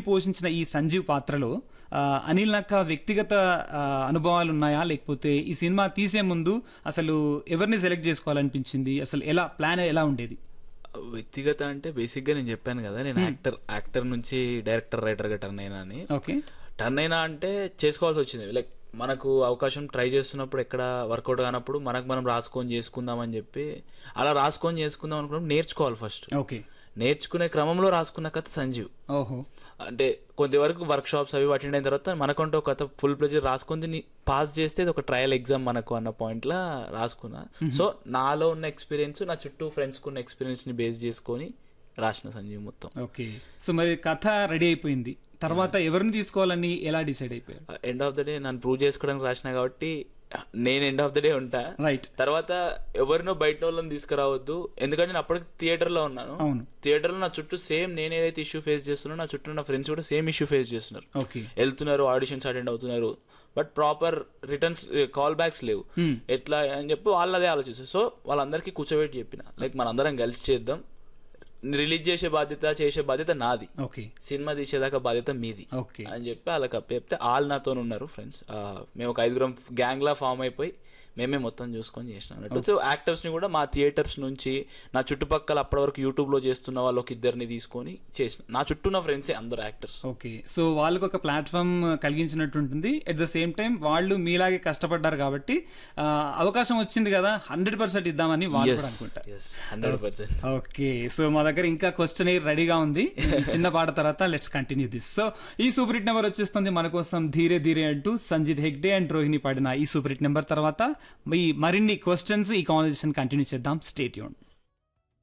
పోషించిన ఈ సంజీవ్ పాత్రలో ఆ, అనిల్ నక్క వ్యక్తిగత ఆ, అనుభవాలు ఉన్నాయా లేకపోతే ఈ సినిమా తీసే ముందు అసలు ఎవరిని సెలెక్ట్ చేసుకోవాలనిపించింది అసలు ఎలా ప్లాన్ ఎలా ఉండేది వ్యక్తిగత అంటే బేసిక్గా నేను చెప్పాను కదా నేను యాక్టర్ యాక్టర్ నుంచి డైరెక్టర్ రైటర్గా టర్న్ అయినా అని ఓకే టర్న్ అయినా అంటే చేసుకోవాల్సి వచ్చింది లైక్ మనకు అవకాశం ట్రై చేస్తున్నప్పుడు ఎక్కడ వర్కౌట్ కానప్పుడు మనకు మనం రాసుకొని చేసుకుందాం అని చెప్పి అలా రాసుకొని చేసుకుందాం అనుకున్నప్పుడు నేర్చుకోవాలి ఫస్ట్ ఓకే నేర్చుకునే క్రమంలో రాసుకున్న కథ సంజీవ్ ఓహో అంటే కొంతవరకు వర్క్ షాప్స్ అవి అటెండ్ అయిన తర్వాత మనకంటూ ఒక కథ ఫుల్ ప్లెజర్ రాసుకుంది ని- పాస్ చేస్తే ఇది ఒక ట్రయల్ ఎగ్జామ్ మనకు అన్న పాయింట్లో రాసుకున్నా సో నాలో ఉన్న ఎక్స్పీరియన్స్ నా చుట్టూ ఫ్రెండ్స్కి ఉన్న ఎక్స్పీరియన్స్ని బేస్ చేసుకొని రాసిన సంజీవ్ మొత్తం ఓకే సో మరి కథ రెడీ అయిపోయింది తర్వాత ఎవరిని తీసుకోవాలని ఎలా డిసైడ్ అయిపోయారు ఎండ్ ఆఫ్ ద డే నన్ను ప్రూవ్ చేసుకోవడానికి రాసిన కాబట్టి నేను ఎండ్ ఆఫ్ ద డే ఉంటా రైట్ తర్వాత ఎవరినో బయట వాళ్ళని తీసుకురావద్దు ఎందుకంటే నేను అప్పటికి థియేటర్ లో ఉన్నాను అవును థియేటర్ లో నా చుట్టూ సేమ్ నేను ఏదైతే ఇష్యూ ఫేస్ చేస్తున్నానో నా చుట్టూ నా ఫ్రెండ్స్ కూడా సేమ్ ఇష్యూ ఫేస్ చేస్తున్నారు ఓకే వెళ్తున్నారు ఆడిషన్స్ అటెండ్ అవుతున్నారు but proper returns call backs లేవు Hmm. ఎట్లా అని చెప్పి వాళ్ళు అదే ఆలోచిస్తారు సో వాళ్ళందరికీ కూర్చోబెట్టి చెప్పిన లైక్ మనందరం కలిసి చేద్దాం రిలీజ్ చేసే బాధ్యత చేసే బాధ్యత నాది ఓకే సినిమా తీసేదాకా బాధ్యత మీది ఓకే అని చెప్పి వాళ్ళకి అప్ప చెప్తే వాళ్ళు నాతో ఉన్నారు ఫ్రెండ్స్ మేము ఒక ఐదుగురం గ్యాంగ్ లా ఫామ్ అయిపోయి మేమే మొత్తం చూసుకొని చేసినాం అన్నట్టు సో యాక్టర్స్ ని కూడా మా థియేటర్స్ నుంచి నా చుట్టుపక్కల అప్పటి వరకు యూట్యూబ్ లో చేస్తున్న వాళ్ళు ఒక ఇద్దరిని తీసుకొని చేసిన నా చుట్టూ ఉన్న ఫ్రెండ్సే అందరు యాక్టర్స్ ఓకే సో వాళ్ళకి ఒక ప్లాట్ఫామ్ కలిగించినట్టు ఉంటుంది ఎట్ ద సేమ్ టైం వాళ్ళు మీలాగే కష్టపడ్డారు కాబట్టి ఆ, అవకాశం వచ్చింది కదా హండ్రెడ్ పర్సెంట్ ఇద్దామని వాళ్ళు కూడా అనుకుంటా హండ్రెడ్ పర్సెంట్ ఓకే సో మా దగ్గర ఇంకా క్వశ్చన్ రెడీగా ఉంది ఈ చిన్న పాట తర్వాత లెట్స్ కంటిన్యూ దిస్ సో ఈ సూపర్ హిట్ నెంబర్ వచ్చేస్తుంది మన కోసం ధీరే ధీరే అంటూ సంజిత్ హెగ్డే అండ్ రోహిణి పాడిన ఈ సూపర్ హిట్ నెంబర్ తర్వాత ఈ మరిన్ని క్వశ్చన్స్ ఈ కాన్వర్సేషన్ కంటిన్యూ చేద్దాం స్టేట్ యూన్